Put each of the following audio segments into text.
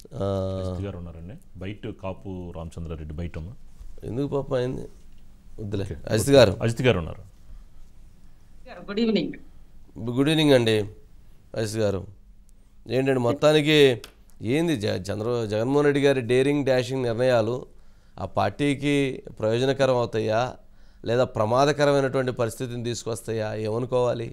ఆ, ఎస్పీ గారు ఉన్నారండి బయట కాపు రామచంద్రారెడ్డి బయట ఉన్న ఎందుకు పాప అయింది వద్దులే అజిత్ గారు అజిత్ గారు ఉన్నారు గుడ్ ఈవినింగ్ గుడ్ ఈవినింగ్ అండి అజిత్ గారు ఏంటండి మొత్తానికి ఏంది జ చంద్ర జగన్మోహన్ రెడ్డి గారి డేరింగ్ డాషింగ్ నిర్ణయాలు ఆ పార్టీకి ప్రయోజనకరం అవుతాయా లేదా ప్రమాదకరమైనటువంటి పరిస్థితిని తీసుకొస్తాయా ఏమనుకోవాలి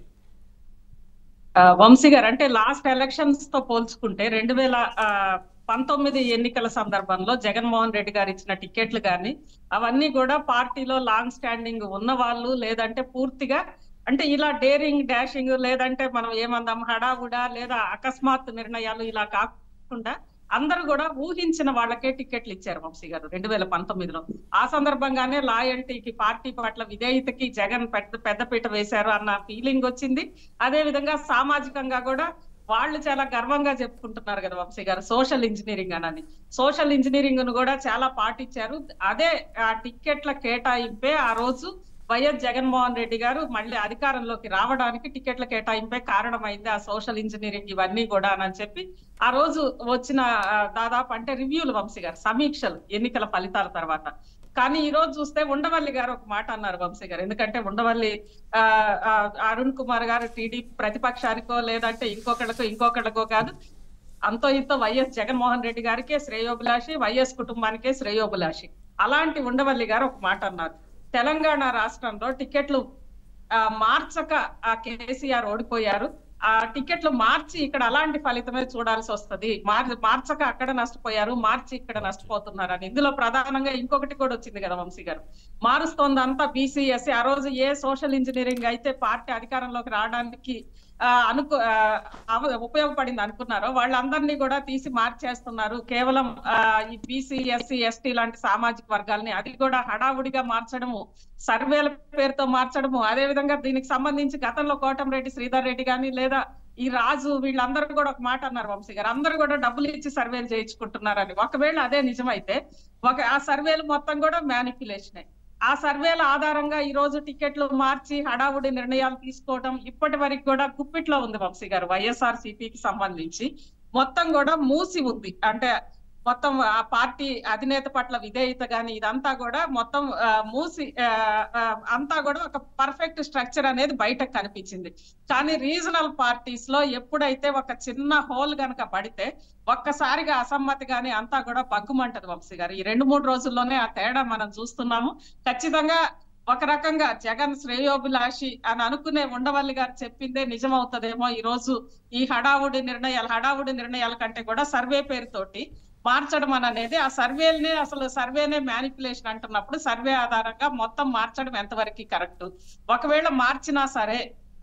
ఆ, వంశీ గారు అంటే లాస్ట్ ఎలక్షన్స్ తో పోల్చుకుంటే రెండు వేల ఆ, పంతొమ్మిది ఎన్నికల సందర్భంలో జగన్మోహన్ రెడ్డి గారు ఇచ్చిన టికెట్లు కానీ అవన్నీ కూడా పార్టీలో లాంగ్ స్టాండింగ్ ఉన్న వాళ్ళు లేదంటే పూర్తిగా అంటే ఇలా డేరింగ్ డాషింగ్ లేదంటే మనం ఏమందాం హడావుడా లేదా అకస్మాత్ నిర్ణయాలు ఇలా కాకుండా అందరూ కూడా ఊహించిన వాళ్ళకే టికెట్లు ఇచ్చారు వంశీ గారు రెండు వేల పంతొమ్మిదిలో ఆ సందర్భంగానే లాయల్టీకి పార్టీ పట్ల విధేయతకి జగన్ పెద్ద పెద్దపీట వేశారు అన్న ఫీలింగ్ వచ్చింది అదే విధంగా సామాజికంగా కూడా వాళ్ళు చాలా గర్వంగా చెప్పుకుంటున్నారు కదా వంశీ గారు సోషల్ ఇంజనీరింగ్ అని సోషల్ ఇంజనీరింగ్ ను కూడా చాలా పాటించారు అదే ఆ టిక్కెట్ల కేటాయింపే ఆ రోజు వైఎస్ జగన్మోహన్ రెడ్డి గారు మళ్ళీ అధికారంలోకి రావడానికి టికెట్ల కేటాయింపే కారణమైంది ఆ సోషల్ ఇంజనీరింగ్ ఇవన్నీ కూడా అని చెప్పి ఆ రోజు వచ్చిన ఆ, దాదాపు అంటే రివ్యూలు వంశీ గారు సమీక్షలు ఎన్నికల ఫలితాల తర్వాత కానీ ఈ రోజు చూస్తే ఉండవల్లి గారు ఒక మాట అన్నారు వంశీ గారు ఎందుకంటే ఉండవల్లి ఆ, ఆ, అరుణ్ కుమార్ గారు టీడీపీ ప్రతిపక్షానికో లేదంటే ఇంకొకళ్ళకో ఇంకొకళ్ళకో కాదు అంతో ఇంతో వైఎస్ జగన్మోహన్ రెడ్డి గారికే శ్రేయోభిలాషి వైఎస్ కుటుంబానికే శ్రేయోభిలాషి అలాంటి ఉండవల్లి గారు ఒక మాట అన్నారు తెలంగాణ రాష్ట్రంలో టికెట్లు ఆ, మార్చక ఆ కేసీఆర్ ఓడిపోయారు ఆ టికెట్లు మార్చి ఇక్కడ అలాంటి ఫలితమే చూడాల్సి వస్తది మార్- మార్చక అక్కడ నష్టపోయారు మార్చి ఇక్కడ నష్టపోతున్నారు అని ఇందులో ప్రధానంగా ఇంకొకటి కూడా వచ్చింది కదా వంశీ గారు మారుస్తోంది అంతా బీసీఎస్సీ ఆ రోజు ఏ సోషల్ ఇంజనీరింగ్ అయితే పార్టీ అధికారంలోకి రావడానికి ఆ, అనుకు ఆ, అవ- ఉపయోగపడింది అనుకున్నారో వాళ్ళందరినీ కూడా తీసి మార్చేస్తున్నారు కేవలం ఆ, ఈ బీసీ ఎస్సీ ఎస్టీ లాంటి సామాజిక వర్గాల్ని అది కూడా హడావుడిగా మార్చడము సర్వేల పేరుతో మార్చడము అదే విధంగా దీనికి సంబంధించి గతంలో కోటంరెడ్డి శ్రీధర్ రెడ్డి గాని లేదా ఈ రాజు వీళ్ళందరూ కూడా ఒక మాట అన్నారు వంశీ గారు అందరూ కూడా డబ్బులు ఇచ్చి సర్వేలు చేయించుకుంటున్నారని ఒకవేళ అదే నిజమైతే ఒక ఆ సర్వేలు మొత్తం కూడా మ్యానిపులేషనే ఆ సర్వేల ఆధారంగా ఈ రోజు టికెట్లు మార్చి హడావుడి నిర్ణయాలు తీసుకోవడం ఇప్పటి వరకు కూడా గుప్పిట్లో ఉంది వంశీ గారు వైఎస్ఆర్ సిపికి సంబంధించి మొత్తం కూడా మూసి ఉంది అంటే మొత్తం ఆ పార్టీ అధినేత పట్ల విధేయత గాని ఇదంతా కూడా మొత్తం ఆ, మూసి ఆ, ఆ, అంతా కూడా ఒక పర్ఫెక్ట్ స్ట్రక్చర్ అనేది బయటకు కనిపించింది కానీ రీజనల్ పార్టీస్ లో ఎప్పుడైతే ఒక చిన్న హోల్ గనక పడితే ఒక్కసారిగా అసమ్మతి గాని అంతా కూడా పగ్గుమంటది వంశీ గారు ఈ రెండు మూడు రోజుల్లోనే ఆ తేడా మనం చూస్తున్నాము ఖచ్చితంగా ఒక రకంగా జగన్ శ్రేయోభిలాషి అని అనుకునే ఉండవల్లి గారు చెప్పిందే నిజమవుతదేమో ఈ రోజు ఈ హడావుడి నిర్ణయాలు హడావుడి నిర్ణయాల కంటే కూడా సర్వే పేరుతోటి మార్చడం అని అనేది ఆ సర్వేని అసలు సర్వేనే మ్యానిపులేషన్ అంటున్నప్పుడు సర్వే ఆధారంగా మొత్తం మార్చడం ఎంతవరకు కరెక్ట్ ఒకవేళ మార్చినా సరే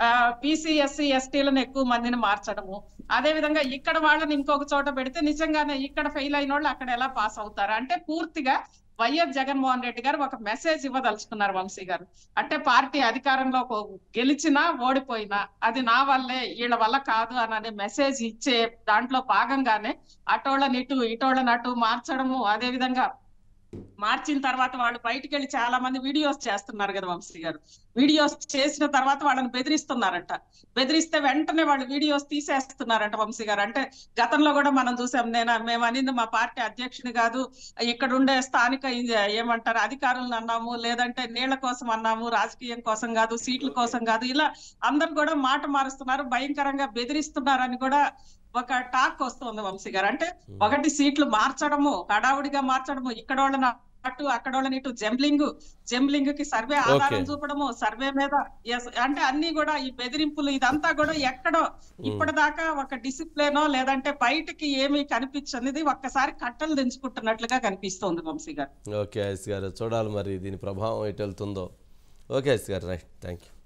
బీసీ ఎస్సీ ఎస్టీలను ఎక్కువ మందిని మార్చడము అదే విధంగా ఇక్కడ వాళ్ళని ఇంకొక చోట పెడితే నిజంగానే ఇక్కడ ఫెయిల్ అయిన వాళ్ళు అక్కడ ఎలా పాస్ అవుతారు అంటే పూర్తిగా వైఎస్ జగన్మోహన్ రెడ్డి గారు ఒక మెసేజ్ ఇవ్వదలుచుకున్నారు వంశీ గారు అంటే పార్టీ అధికారంలో ఒక- గెలిచినా ఓడిపోయినా అది నా వల్లే వీళ్ళ వల్ల కాదు అని అనే మెసేజ్ ఇచ్చే దాంట్లో భాగంగానే అటోళ్ళని ఇటు ఇటోళ్ళని అటు మార్చడము అదే విధంగా మార్చిన తర్వాత వాళ్ళు బయటికి వెళ్ళి చాలా మంది వీడియోస్ చేస్తున్నారు కదా వంశీ గారు వీడియోస్ చేసిన తర్వాత వాళ్ళని బెదిరిస్తున్నారంట బెదిరిస్తే వెంటనే వాళ్ళు వీడియోస్ తీసేస్తున్నారంట వంశీ గారు అంటే గతంలో కూడా మనం చూసాం నేను మేము అనింది మా పార్టీ అధ్యక్షుని కాదు ఇక్కడ ఉండే స్థానిక ఇన్- ఏమంటారు అధికారులను అన్నాము లేదంటే నీళ్ల కోసం అన్నాము రాజకీయం కోసం కాదు సీట్ల కోసం కాదు ఇలా అందరు కూడా మాట మారుస్తున్నారు భయంకరంగా బెదిరిస్తున్నారని కూడా ఒక టాక్ వస్తుంది వంశీ గారు అంటే ఒకటి సీట్లు మార్చడము హడావుడిగా మార్చడము ఇక్కడ వాళ్ళని అటు అక్కడ వాళ్ళని ఇటు జంబ్లింగ్ జంబ్లింగ్ కి సర్వే ఆధారం Okay. చూపడము సర్వే మీద yes, అంటే అన్ని కూడా ఈ బెదిరింపులు ఇదంతా కూడా ఎక్కడో ఇప్పటిదాకా ఒక డిసిప్లిన్ లేదంటే బయటకి ఏమీ కనిపించనిది ఒక్కసారి కట్టలు దించుకుంటున్నట్లుగా కనిపిస్తోంది వంశీ గారు ఓకే అజిత్ గారు చూడాలి మరి దీని ప్రభావం ఎటు వెళ్తుందో ఓకే అజిత్ గారు రైట్ థ్యాంక్ యూ